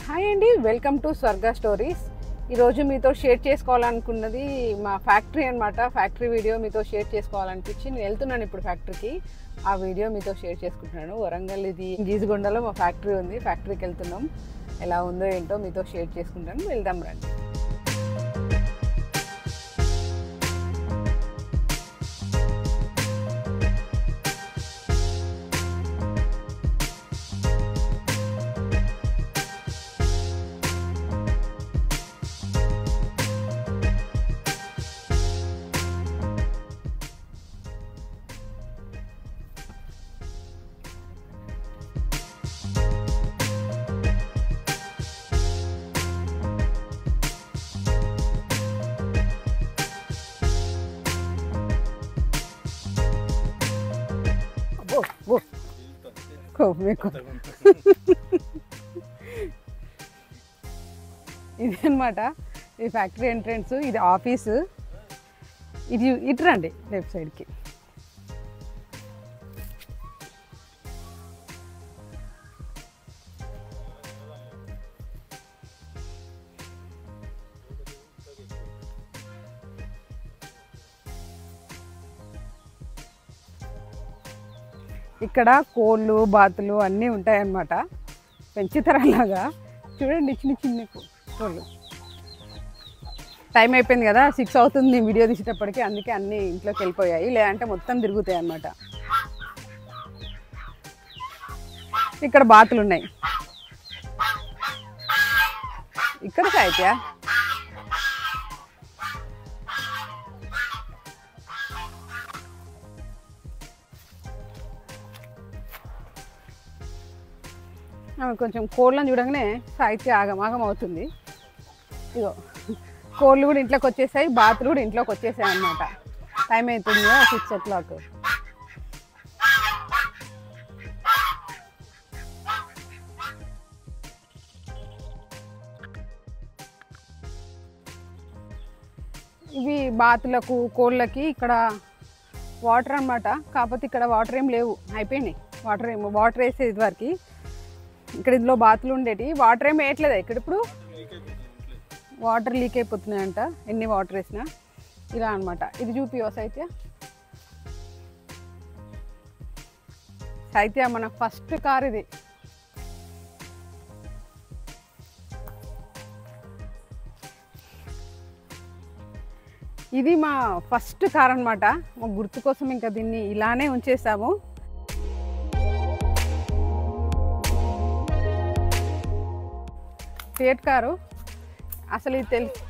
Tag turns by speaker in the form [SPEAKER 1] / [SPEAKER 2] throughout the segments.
[SPEAKER 1] Hi అండి welcome to స్వర్గ stories ఈరోజు మీతో షేర్ చేసుకోవాలనుకున్నది మా ఫ్యాక్టరీ అన్నమాట ఫ్యాక్టరీ వీడియో మీతో షేర్ చేసుకోవాలనిపించి నేను వెళ్తున్నాను ఇప్పుడు ఫ్యాక్టరీకి ఆ వీడియో మీతో షేర్ చేసుకుంటున్నాను వరంగల్ ఇది గీజుగొండలో మా ఫ్యాక్టరీ ఉంది ఫ్యాక్టరీకి వెళ్తున్నాం ఎలా ఉందో ఏంటో మీతో షేర్ చేసుకుంటాను వెళ్దాం రండి ఓ ఓ కో మీకు ఇది అనమాట ఇది ఫ్యాక్టరీ ఎంట్రన్స్ ఇది ఆఫీసు ఇది ఇటు రండి లెఫ్ట్ సైడ్కి ఇక్కడ కోళ్ళు బాతులు అన్నీ ఉంటాయన్నమాట పెంచుతారలాగా చూడండి చిన్న చిన్న కో- కోళ్ళు టైం అయిపోయింది కదా సిక్స్ అవుతుంది నేను వీడియో తీసేటప్పటికి అందుకే అన్నీ ఇంట్లోకి వెళ్ళిపోయాయి లేదంటే మొత్తం తిరుగుతాయి అన్నమాట ఇక్కడ బాతులు ఉన్నాయి ఇక్కడ సాయిత్యా ఆమె కొంచెం కోళ్ళని చూడగానే సాహిత్య ఆగమాగం అవుతుంది ఇగో కోళ్ళు కూడా ఇంట్లోకి వచ్చేసాయి బాతులు కూడా ఇంట్లోకి వచ్చేసాయి అన్నమాట టైం అవుతుంది సిక్స్ ఓ క్లాక్ ఇవి బాతులకు కోళ్ళకి ఇక్కడ వాటర్ అన్నమాట కాకపోతే ఇక్కడ వాటర్ ఏం లేవు అయిపోయినాయి వాటర్ ఏమో వాటర్ వేసేది వరకు ఇక్కడ ఇందులో బాతులు ఉండేటి వాటర్ ఏమి వేయట్లేదా ఇక్కడ ఇప్పుడు వాటర్ లీక్ అయిపోతున్నాయంట ఎన్ని వాటర్ వేసినా ఇలా అన్నమాట ఇది చూపి సైత్య సైత్య మన ఫస్ట్ కార్ ఇది ఇది మా ఫస్ట్ కార్ అన్నమాట మా గుర్తు కోసం ఇంకా దీన్ని ఇలానే ఉంచేసాము ఫియట్ కారు అసలు ఇది తెలుసు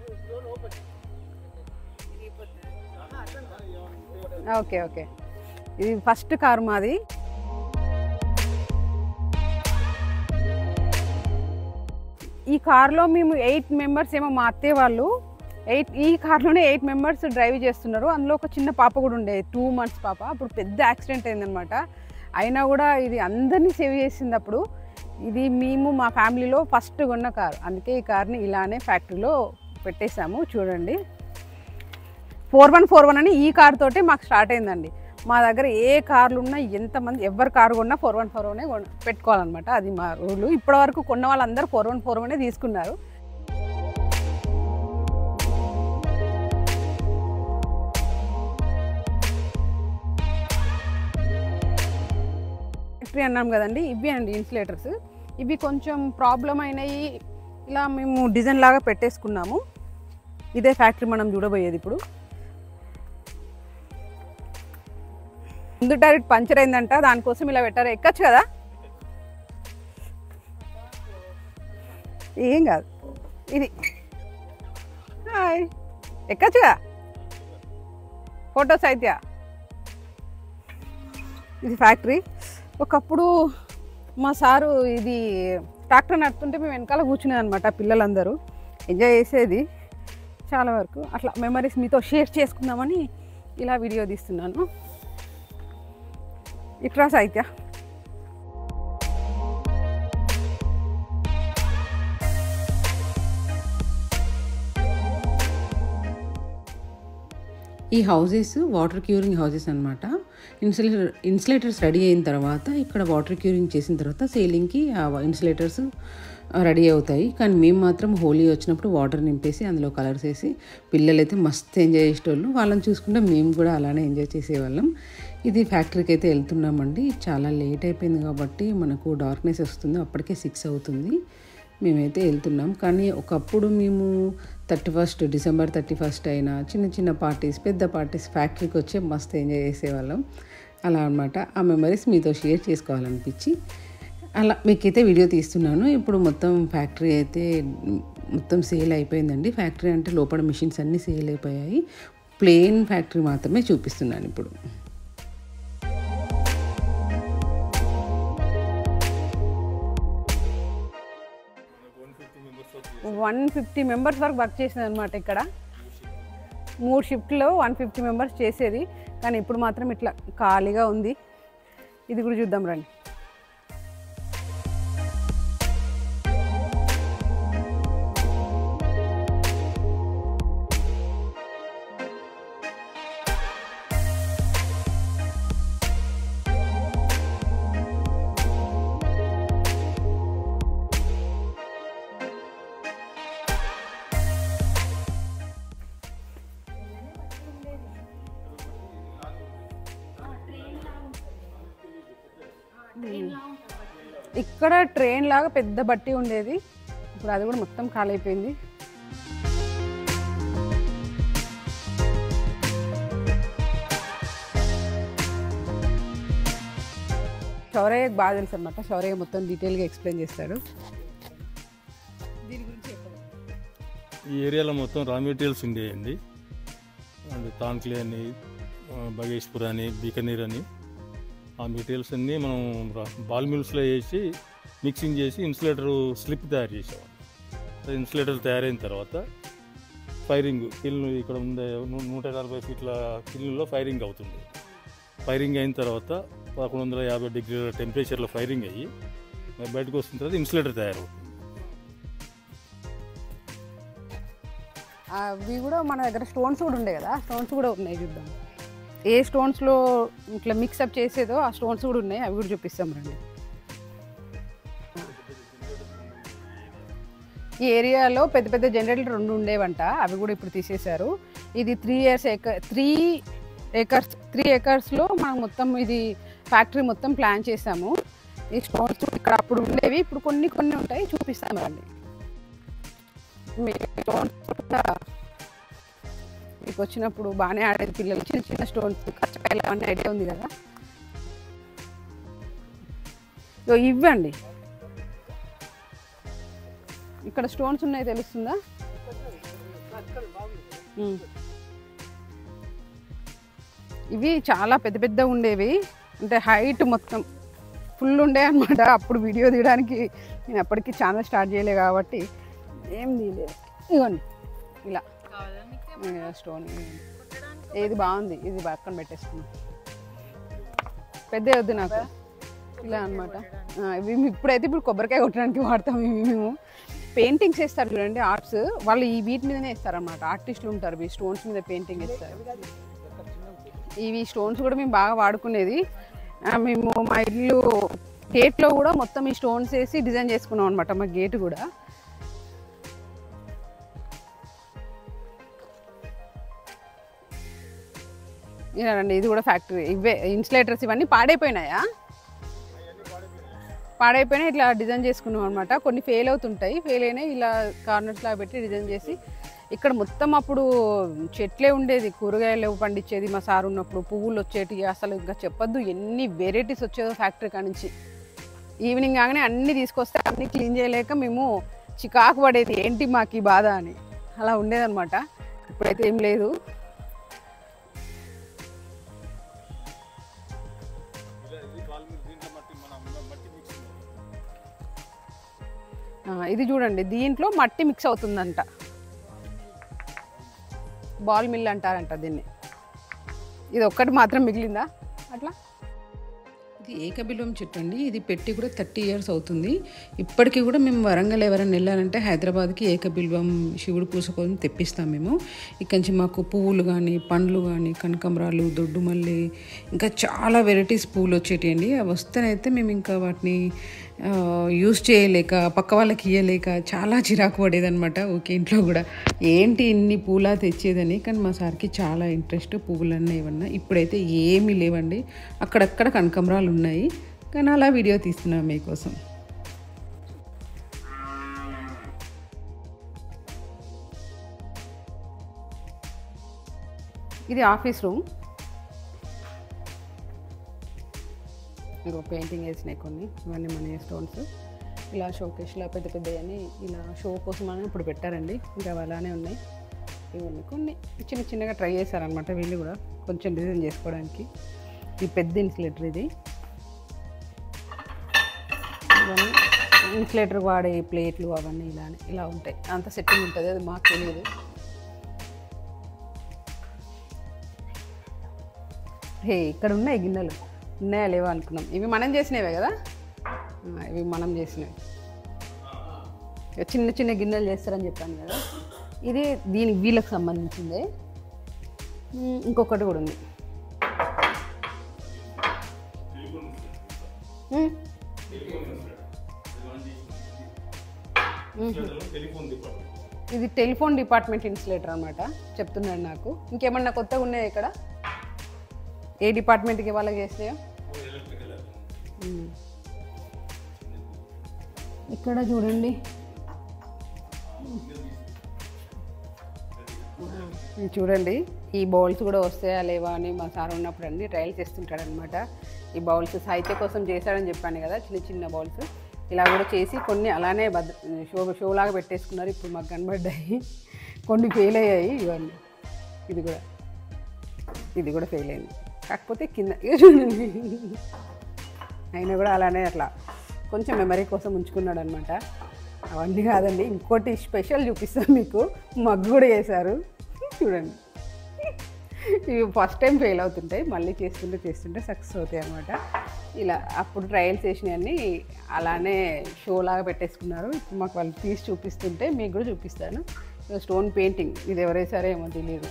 [SPEAKER 1] ఓకే ఓకే ఇది ఫస్ట్ కారు మాది ఈ కార్లో మేము ఎయిట్ మెంబర్స్ ఏమో మా అత్తయ్య వాళ్ళు ఎయిట్ ఈ కార్లోనే ఎయిట్ మెంబర్స్ డ్రైవ్ చేస్తున్నారు అందులో ఒక చిన్న పాప కూడా ఉండే టూ మంత్స్ పాప అప్పుడు పెద్ద యాక్సిడెంట్ అయిందనమాట అయినా కూడా ఇది అందరినీ సేవ్ చేసింది అప్పుడు ఇది మేము మా ఫ్యామిలీలో ఫస్ట్ కొన్న కారు అందుకే ఈ కార్ని ఇలానే ఫ్యాక్టరీలో పెట్టేశాము చూడండి ఫోర్ వన్ ఫోర్ వన్ అని ఈ కార్ తోటే మాకు స్టార్ట్ అయిందండి మా దగ్గర ఏ కార్లు ఉన్నా ఎంతమంది ఎవరి కారు కొన్నా ఫోర్ వన్ ఫోర్ వనే పెట్టుకోవాలన్నమాట అది మా రూలు ఇప్పటివరకు కొన్న వాళ్ళందరూ ఫోర్ వన్ ఫోర్ వనే తీసుకున్నారు ఫ్యాక్టరీ అన్నాం కదండి ఇవి అండి ఇన్సులేటర్స్ ఇవి కొంచెం ప్రాబ్లం అయినాయి ఇలా మేము డిజైన్ లాగా పెట్టేసుకున్నాము ఇదే ఫ్యాక్టరీ మనం చూడబోయేది ఇప్పుడు ముందు డైరెక్ట్ పంచర్ అయిందంట దానికోసం ఇలా పెట్టారు ఎక్కచ్చు కదా ఏం కాదు ఇది హాయ్ ఎక్కచ్చుగా ఫోటోస్ అయితే ఇది ఫ్యాక్టరీ ఒకప్పుడు మా సారు ఇది ట్రాక్టర్ నడుతుంటే మేము వెనకాల కూర్చునేది అనమాట పిల్లలందరూ ఎంజాయ్ చేసేది చాలా వరకు అట్లా మెమరీస్ మీతో షేర్ చేసుకుందామని ఇలా వీడియో తీస్తున్నాను ఇట్రా సాహిత్య
[SPEAKER 2] ఈ హౌసెస్ వాటర్ క్యూరింగ్ హౌసెస్ అన్నమాట ఇన్సులేటర్ ఇన్సులేటర్స్ రెడీ అయిన తర్వాత ఇక్కడ వాటర్ క్యూరింగ్ చేసిన తర్వాత సేలింగ్కి ఆ ఇన్సులేటర్స్ రెడీ అవుతాయి కానీ మేము మాత్రం హోలీ వచ్చినప్పుడు వాటర్ నింపేసి అందులో కలర్స్ వేసి పిల్లలైతే మస్తు ఎంజాయ్ చేసేటోళ్ళు వాళ్ళని చూసుకుంటే మేము కూడా అలానే ఎంజాయ్ చేసేవాళ్ళం ఇది ఫ్యాక్టరీకి అయితే వెళ్తున్నామండి చాలా లేట్ అయిపోయింది కాబట్టి మనకు డార్క్నెస్ వస్తుంది అప్పటికే సిక్స్ అవుతుంది మేమైతే వెళ్తున్నాం కానీ ఒకప్పుడు మేము thirty first December thirty first అయినా చిన్న చిన్న పార్టీస్ పెద్ద పార్టీస్ ఫ్యాక్టరీకి వచ్చి మస్తు ఎంజాయ్ చేసేవాళ్ళం అలా అనమాట ఆ మెమరీస్ మీతో షేర్ చేసుకోవాలనిపించి అలా మీకైతే వీడియో తీస్తున్నాను ఇప్పుడు మొత్తం ఫ్యాక్టరీ అయితే మొత్తం సేల్ అయిపోయిందండి ఫ్యాక్టరీ అంటే లోపల మిషన్స్ అన్నీ సేల్ అయిపోయాయి ప్లెయిన్ ఫ్యాక్టరీ మాత్రమే చూపిస్తున్నాను ఇప్పుడు
[SPEAKER 1] వన్ ఫిఫ్టీ మెంబర్స్ వరకు వర్క్ చేసింది అనమాట ఇక్కడ మూడు షిఫ్ట్లో వన్ ఫిఫ్టీ మెంబర్స్ చేసేది కానీ ఇప్పుడు మాత్రం ఇట్లా ఖాళీగా ఉంది ఇది కూడా చూద్దాం రండి ఇక్కడ ట్రైన్ లాగా పెద్ద బట్టి ఉండేది ఇప్పుడు అది కూడా మొత్తం ఖాళీ అయిపోయింది శౌరయ్యకి బాగా తెలుసు అనమాట శౌరయ్య మొత్తం డీటెయిల్గా ఎక్స్ప్లెయిన్ చేస్తాడు దీని గురించి చెప్పండి
[SPEAKER 3] ఈ ఏరియాలో మొత్తం రా మెటీరియల్స్ ఉండేయండి అండ్ తాన్క్లే అని ఆ, బగేష్పూర్ అని బీకనీర్ అని ఆ మెటీరియల్స్ అన్నీ మనం రా- బాల్ మిల్స్లో వేసి మిక్సింగ్ చేసి ఇన్సులేటర్ స్లిప్ తయారు చేసేవాళ్ళం సో ఇన్సులేటర్ తయారైన తర్వాత ఫైరింగ్ కిల్లు ఇక్కడ ఉండే నూ- నూట నలభై ఫీట్ల కిల్లులో ఫైరింగ్ అవుతుంది ఫైరింగ్ అయిన తర్వాత పదకొండు వందల యాభై డిగ్రీల టెంపరేచర్లో ఫైరింగ్ అయ్యి మరి బయటకు వస్తున్న తర్వాత ఇన్సులేటర్ తయారవుతుంది
[SPEAKER 1] అవి కూడా మన దగ్గర స్టోన్స్ కూడా ఉండే కదా స్టోన్స్ కూడా ఉన్నాయి చూద్దాం ఏ స్టోన్స్లో ఇట్లా మిక్సప్ చేసేదో ఆ స్టోన్స్ కూడా ఉన్నాయి అవి కూడా చూపిస్తాం రండి ఈ ఏరియాలో పెద్ద పెద్ద జనరేటర్లు రెండు ఉండేవంట అవి కూడా ఇప్పుడు తీసేశారు ఇది three years acre three acres three ఏకర్స్లో మనం మొత్తం ఇది ఫ్యాక్టరీ మొత్తం ప్లాన్ చేసాము ఈ స్టోన్స్ ఇక్కడ అప్పుడు ఉండేవి ఇప్పుడు కొన్ని కొన్ని ఉంటాయి చూపిస్తాం రండి మీకు స్టోన్స్ కూడా మీకు వచ్చినప్పుడు బాగానే ఆడేది పిల్లలు చిన్న చిన్న స్టోన్స్ కచ్చకాయలు అవన్నీ ఐడియా ఉంది కదా ఇగో ఇవ్వండి ఇక్కడ స్టోన్స్ ఉన్నాయి తెలుస్తుందా ఉమ్. ఇవి చాలా పెద్ద పెద్ద ఉండేవి అంటే హైట్ మొత్తం ఫుల్ ఉండే అనమాట అప్పుడు వీడియో తీయడానికి నేను అప్పటికి ఛానల్ స్టార్ట్ చేయలే కాబట్టి ఏం తీయలేదు ఇవ్వండి ఇలా ఏ, స్టోన్ ఇవ్వండి. ఏది బాగుంది ఇది పక్కన పెట్టేసుకున్నాం పెద్ద వద్దు నాకు ఇలా అనమాట ఇవి ఇప్పుడైతే ఇప్పుడు కొబ్బరికాయ కొట్టడానికి వాడతాం ఇవి మేము పెయింటింగ్స్ వేస్తారు చూడండి ఆర్ట్స్ వాళ్ళు ఈ వీటి మీదనే వేస్తారన్నమాట ఆర్టిస్టులు ఉంటారు ఈ స్టోన్స్ మీద పెయింటింగ్ వేస్తారు ఇవి స్టోన్స్ కూడా మేము బాగా వాడుకునేది ఆ, మేము మా ఇల్లు గేట్లో కూడా మొత్తం ఈ స్టోన్స్ వేసి డిజైన్ చేసుకున్నాం అనమాట మా గేట్ కూడా ఇలానండి ఇది కూడా ఫ్యాక్టరీ ఇవే ఇన్సులేటర్స్ ఇవన్నీ పాడైపోయినాయా పాడైపోయినా ఇట్లా డిజైన్ చేసుకున్నాం అనమాట కొన్ని ఫెయిల్ అవుతుంటాయి ఫెయిల్ అయినాయి ఇలా కార్నర్స్ లాగా పెట్టి డిజైన్ చేసి ఇక్కడ మొత్తం అప్పుడు చెట్లే ఉండేది కూరగాయలు పండించేది మా సార్ ఉన్నప్పుడు పువ్వులు వచ్చేటి అసలు ఇంకా చెప్పొద్దు ఎన్ని వెరైటీస్ వచ్చేదో ఫ్యాక్టరీ కాడ నుంచి ఈవినింగ్ కాగానే అన్నీ తీసుకొస్తే అన్నీ క్లీన్ చేయలేక మేము చికాకు పడేది ఏంటి మాకు ఈ బాధ అని అలా ఉండేదన్నమాట ఇప్పుడైతే ఏం లేదు ఆ, ఇది చూడండి దీంట్లో మట్టి మిక్స్ అవుతుందంట బాల్ మిల్ అంటారంట దీన్ని ఇది ఒక్కటి మాత్రం మిగిలిందా అట్లా
[SPEAKER 2] ఇది ఏకబిల్వం చెట్టు అండి ఇది పెట్టి కూడా థర్టీ ఇయర్స్ అవుతుంది ఇప్పటికీ కూడా మేము వరంగల్ ఎవరైనా వెళ్ళాలంటే హైదరాబాద్కి ఏకబిల్వం శివుడు పూజ కోసం తెప్పిస్తాం మేము ఇక్కడి నుంచి మాకు పువ్వులు కానీ పండ్లు కానీ కనకంబరాలు దొడ్డు మల్లి ఇంకా చాలా వెరైటీస్ పువ్వులు వచ్చేటియండి అవి వస్తేనైతే మేము ఇంకా వాటిని ఆ, యూస్ చేయలేక పక్క వాళ్ళకి ఇయ్యలేక చాలా చిరాకు పడేదనమాట ఓకే ఇంట్లో కూడా ఏంటి ఇన్ని పూలా తెచ్చేదని కానీ మా సార్కి చాలా ఇంట్రెస్ట్ పువ్వులన్నా ఏమన్నా ఇప్పుడైతే ఏమీ లేవండి అక్కడక్కడ కనకంబరాలు ఉన్నాయి కానీ అలా వీడియో తీస్తున్నాం మీకోసం
[SPEAKER 1] ఇది ఆఫీస్ రూమ్ ఇంకో పెయింటింగ్ వేసినాయి కొన్ని ఇవన్నీ మన స్టోన్స్ ఇలా షోకేస్లో పెద్ద పెద్దవన్నీ ఇలా షో కోసం అని ఇప్పుడు పెట్టారండి ఇంకా అవి అలానే ఉన్నాయి ఇవన్నీ కొన్ని చిన్న చిన్నగా ట్రై చేశారనమాట వీళ్ళు కూడా కొంచెం డిజైన్ చేసుకోవడానికి ఇది పెద్ద ఇన్సులేటర్ ఇది ఇవన్నీ ఇన్సులేటర్ వాడే ప్లేట్లు అవన్నీ ఇలానే ఇలా ఉంటాయి అంత సెట్టింగ్ ఉంటుంది అది మాకు తెలియదు హే ఇక్కడ ఉన్నాయి గిన్నెలు ఉన్నాయా లేవా అనుకున్నాం ఇవి మనం చేసినవే కదా ఆ, ఇవి మనం చేసినవి ఇక చిన్న చిన్న గిన్నెలు చేస్తారని చెప్పాను కదా ఇది దీని వీళ్ళకి సంబంధించిందే ఉమ్, ఇంకొకటి కూడా ఉంది ఉమ్, ఇది టెలిఫోన్ డిపార్ట్మెంట్ ఇన్సులేటర్ అనమాట చెప్తున్నాడు నాకు ఇంకేమన్నా కొత్తగా ఉన్నాయా ఇక్కడ ఏ డిపార్ట్మెంట్కి వాళ్ళకి చేసినాయో ఉమ్. ఇక్కడ చూడండి ఇది చూడండి ఈ బౌల్స్ కూడా వస్తాయా లేవా అని మా సార్ ఉన్నప్పుడు అన్ని ట్రయల్ చేస్తుంటాడు అనమాట ఈ బౌల్స్ సాహిత్య కోసం చేశాడని చెప్పాను కదా చిన్న చిన్న బౌల్స్ ఇలా కూడా చేసి కొన్ని అలానే భద్ర షో షోలాగా పెట్టేసుకున్నారు ఇప్పుడు మాకు కనబడ్డాయి కొన్ని ఫెయిల్ అయ్యాయి ఇవన్నీ ఇది కూడా ఇది కూడా ఫెయిల్ అయింది కాకపోతే కింద ఇక చూడండి అయినా కూడా అలానే అట్లా కొంచెం మెమరీ కోసం ఉంచుకున్నాడు అనమాట అవన్నీ కాదండి ఇంకోటి స్పెషల్ చూపిస్తాను మీకు మగ్గు కూడా చేశారు చూడండి ఇవి ఫస్ట్ టైం ఫెయిల్ అవుతుంటాయి మళ్ళీ చేస్తుంటే చేస్తుంటే సక్సెస్ అవుతాయి అనమాట ఇలా అప్పుడు ట్రయల్స్ చేసినవన్నీ అలానే షో లాగా పెట్టేసుకున్నారు ఇప్పుడు మాకు వాళ్ళు తీసి చూపిస్తుంటే మీకు కూడా చూపిస్తాను స్టోన్ పెయింటింగ్ ఇది ఎవరేసారో ఏమో తెలియదు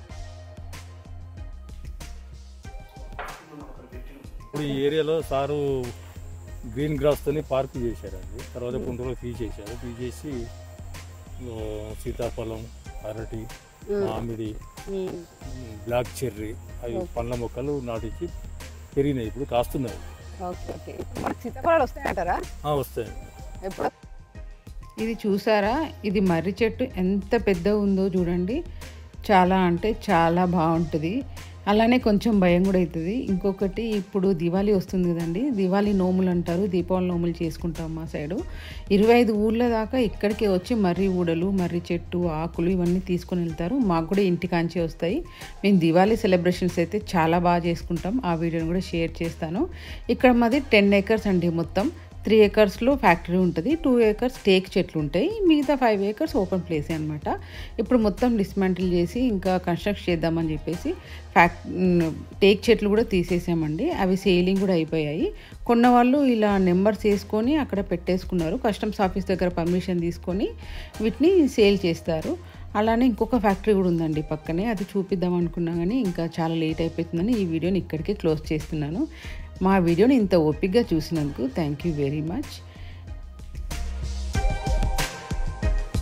[SPEAKER 3] ఇప్పుడు ఈ ఏరియాలో సారు గ్రీన్ గ్రాస్తోని పార్క్ చేశారండి తర్వాత కొన్ని రోజులు తీసేశారు తీసేసి ఓ, సీతాఫలం అరటి మామిడి
[SPEAKER 1] ఉమ్.
[SPEAKER 3] బ్లాక్ చెర్రీ అవి పండ్ల మొక్కలు నాటించి పెరిగినాయి ఇప్పుడు కాస్తున్నాయి
[SPEAKER 1] ఓకే ఓకే మనకు సీతాఫలాలు వస్తాయంటారా
[SPEAKER 3] ఆ, వస్తాయి
[SPEAKER 1] ఎప్పుడు
[SPEAKER 2] ఇది చూసారా ఇది మర్రి చెట్టు ఎంత పెద్ద ఉందో చూడండి చాలా అంటే చాలా బాగుంటుంది అలానే కొంచెం భయం కూడా అవుతుంది ఇంకొకటి ఇప్పుడు దివాళీ వస్తుంది కదండి దివాళీ నోములు అంటారు దీపావళి నోములు చేసుకుంటాం మా సైడు ఇరవై ఐదు ఊళ్ళ దాకా ఇక్కడికే వచ్చి మర్రి ఊడలు మర్రి చెట్టు ఆకులు ఇవన్నీ తీసుకొని వెళ్తారు మాకు కూడా ఇంటికాంచి వస్తాయి మేము దివాళీ సెలబ్రేషన్స్ అయితే చాలా బాగా చేసుకుంటాం ఆ వీడియోని కూడా షేర్ చేస్తాను ఇక్కడ మాది టెన్ ఏకర్స్ అండి మొత్తం త్రీ ఏకర్స్లో ఫ్యాక్టరీ ఉంటుంది టూ ఏకర్స్ టేక్ చెట్లు ఉంటాయి మిగతా ఫైవ్ ఏకర్స్ ఓపెన్ ప్లేసే అనమాట ఇప్పుడు మొత్తం డిస్మాంటిల్ చేసి ఇంకా కన్స్ట్రక్ట్ చేద్దామని చెప్పేసి ఫ్యాక్ టేక్ చెట్లు కూడా తీసేసామండి అవి సేలింగ్ కూడా అయిపోయాయి కొన్న వాళ్ళు ఇలా నెంబర్స్ వేసుకొని అక్కడ పెట్టేసుకున్నారు కస్టమ్స్ ఆఫీస్ దగ్గర పర్మిషన్ తీసుకొని వీటిని సేల్ చేస్తారు అలానే ఇంకొక ఫ్యాక్టరీ కూడా ఉందండి పక్కనే అది చూపిద్దాం అనుకున్నా కానీ ఇంకా చాలా లేట్ అయిపోతుందని ఈ వీడియోని ఇక్కడికే క్లోజ్ చేస్తున్నాను మా వీడియోని ఇంత ఓపిక్గా చూసినందుకు thank you very much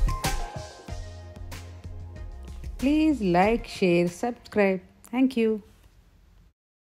[SPEAKER 2] please like share subscribe thank you